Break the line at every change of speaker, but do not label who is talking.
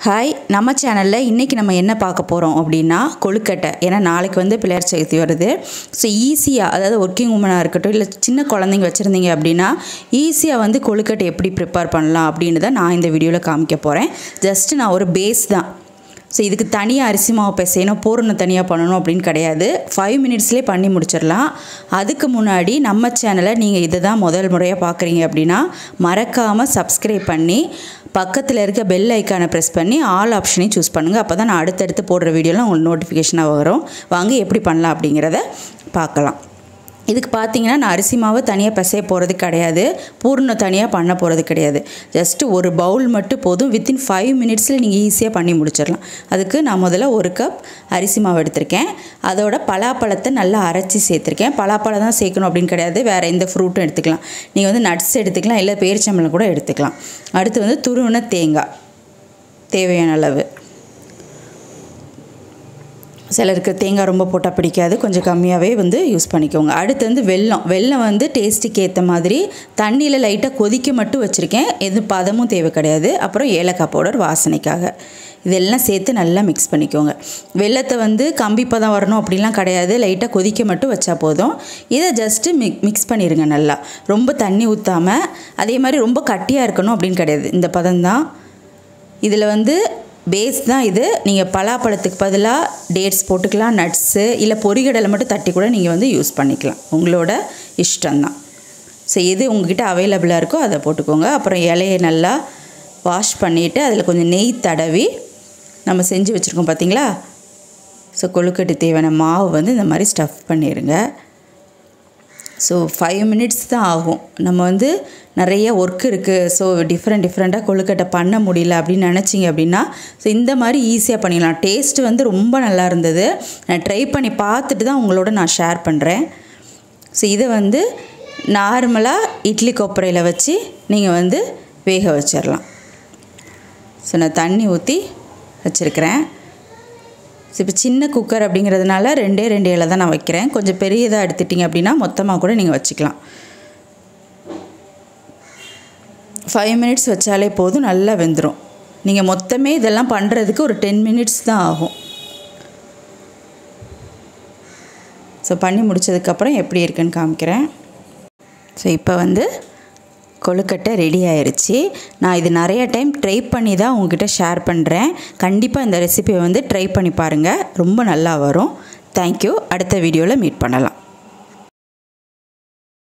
hi நம்ம சேனலில் இன்றைக்கி நம்ம என்ன பார்க்க போகிறோம் அப்படின்னா கொழுக்கட்டை ஏன்னா நாளைக்கு வந்து பிள்ளையார் சதுர்த்தி வருது ஸோ ஈஸியாக அதாவது ஒர்க்கிங் உமனாக இருக்கட்டும் இல்லை சின்ன குழந்தைங்க வச்சுருந்தீங்க அப்படின்னா ஈஸியாக வந்து கொழுக்கட்டை எப்படி ப்ரிப்பேர் பண்ணலாம் அப்படின்னு தான் நான் இந்த வீடியோவில் காமிக்க போகிறேன் ஜஸ்ட் நான் ஒரு பேஸ் தான் ஸோ இதுக்கு தனியாக அரிசி மாவு பிசையணும் பூரணம் தனியாக பண்ணணும் அப்படின்னு கிடையாது ஃபைவ் மினிட்ஸ்லேயே பண்ணி முடிச்சிடலாம் அதுக்கு முன்னாடி நம்ம சேனலை நீங்கள் இதை தான் முதல் முறையாக பார்க்குறீங்க அப்படின்னா மறக்காமல் சப்ஸ்கிரைப் பண்ணி பக்கத்தில் இருக்க பெல் ஐக்கானை ப்ரெஸ் பண்ணி ஆல் ஆப்ஷனையும் சூஸ் பண்ணுங்கள் அப்போ தான் நான் அடுத்தடுத்து போடுற வீடியோலாம் உங்களுக்கு நோட்டிஃபிகேஷனாக வரும் வாங்க எப்படி பண்ணலாம் அப்படிங்கிறத பார்க்கலாம் இதுக்கு பார்த்தீங்கன்னா நான் அரிசி மாவு தனியாக பிசைய போகிறது கிடையாது பூர்ணம் தனியாக பண்ண போகிறது கிடையாது ஜஸ்ட்டு ஒரு பவுல் மட்டும் போதும் வித்தின் ஃபைவ் மினிட்ஸில் நீங்கள் ஈஸியாக பண்ணி முடிச்சிடலாம் அதுக்கு நான் முதல்ல ஒரு கப் அரிசி மாவு எடுத்திருக்கேன் அதோட பலாப்பழத்தை நல்லா அரைச்சி சேர்த்துருக்கேன் பலாப்பழம் தான் சேர்க்கணும் அப்படின்னு கிடையாது வேறு எந்த ஃப்ரூட்டும் எடுத்துக்கலாம் நீங்கள் வந்து நட்ஸ் எடுத்துக்கலாம் இல்லை பேரிச்சம்பழம் கூட எடுத்துக்கலாம் அடுத்து வந்து துருவின தேங்காய் தேவையான அளவு சிலருக்கு தேங்காய் ரொம்ப போட்டால் பிடிக்காது கொஞ்சம் கம்மியாகவே வந்து யூஸ் பண்ணிக்கோங்க அடுத்து வந்து வெல்லம் வெல்லம் வந்து டேஸ்ட்டுக்கு ஏற்ற மாதிரி தண்ணியில் லைட்டாக கொதிக்க மட்டும் வச்சுருக்கேன் எதுவும் பதமும் தேவை கிடையாது அப்புறம் ஏலக்காய் பவுடர் வாசனைக்காக இதெல்லாம் சேர்த்து நல்லா மிக்ஸ் பண்ணிக்கோங்க வெள்ளத்தை வந்து கம்பி பதம் வரணும் அப்படிலாம் கிடையாது லைட்டாக கொதிக்க மட்டும் வச்சா போதும் இதை ஜஸ்ட்டு மிக் மிக்ஸ் பண்ணிடுங்க நல்லா ரொம்ப தண்ணி ஊற்றாமல் அதே மாதிரி ரொம்ப கட்டியாக இருக்கணும் அப்படின்னு கிடையாது இந்த பதம் தான் இதில் வந்து பேஸ் தான் இது நீங்கள் பலாப்பழத்துக்கு பதிலாக டேட்ஸ் போட்டுக்கலாம் நட்ஸு இல்லை பொரிகடலை மட்டும் தட்டி கூட நீங்கள் வந்து யூஸ் பண்ணிக்கலாம் உங்களோட இஷ்டம்தான் ஸோ எது உங்ககிட்ட அவைலபிளாக இருக்கோ அதை போட்டுக்கோங்க அப்புறம் இலையை நல்லா வாஷ் பண்ணிவிட்டு அதில் கொஞ்சம் நெய் தடவி நம்ம செஞ்சு வச்சுருக்கோம் பார்த்தீங்களா ஸோ கொழுக்கட்டு தேவையான மாவு வந்து இந்த மாதிரி ஸ்டஃப் பண்ணிடுங்க ஸோ ஃபைவ் மினிட்ஸ் தான் ஆகும் நம்ம வந்து நிறைய ஒர்க் இருக்குது ஸோ டிஃப்ரெண்ட் டிஃப்ரெண்ட்டாக கொழுக்கட்டை பண்ண முடியல அப்படின்னு நினச்சிங்க அப்படின்னா ஸோ இந்த மாதிரி ஈஸியாக பண்ணிடலாம் டேஸ்ட் வந்து ரொம்ப நல்லா இருந்தது நான் ட்ரை பண்ணி பார்த்துட்டு தான் உங்களோட நான் ஷேர் பண்ணுறேன் ஸோ இதை வந்து நார்மலாக இட்லி கொப்பரையில் வச்சு நீங்கள் வந்து வேக வச்சிடலாம் ஸோ நான் தண்ணி ஊற்றி வச்சுருக்கிறேன் ஸோ இப்போ சின்ன குக்கர் அப்படிங்கிறதுனால ரெண்டே ரெண்டு இலை தான் நான் வைக்கிறேன் கொஞ்சம் பெரியதாக எடுத்துட்டிங்க அப்படின்னா மொத்தமாக கூட நீங்கள் வச்சுக்கலாம் ஃபைவ் மினிட்ஸ் வச்சாலே போதும் நல்லா வெந்துடும் நீங்கள் மொத்தமே இதெல்லாம் பண்ணுறதுக்கு ஒரு டென் மினிட்ஸ் தான் ஆகும் ஸோ பண்ணி முடித்ததுக்கப்புறம் எப்படி இருக்குன்னு காமிக்கிறேன் ஸோ இப்போ வந்து கொழுக்கட்டை ரெடி ஆயிடுச்சு நான் இது நிறைய டைம் ட்ரை பண்ணி தான் உங்ககிட்ட ஷேர் பண்ணுறேன் கண்டிப்பாக இந்த ரெசிபியை வந்து ட்ரை பண்ணி பாருங்கள் ரொம்ப நல்லா வரும் தேங்க்யூ அடுத்த வீடியோவில் மீட் பண்ணலாம்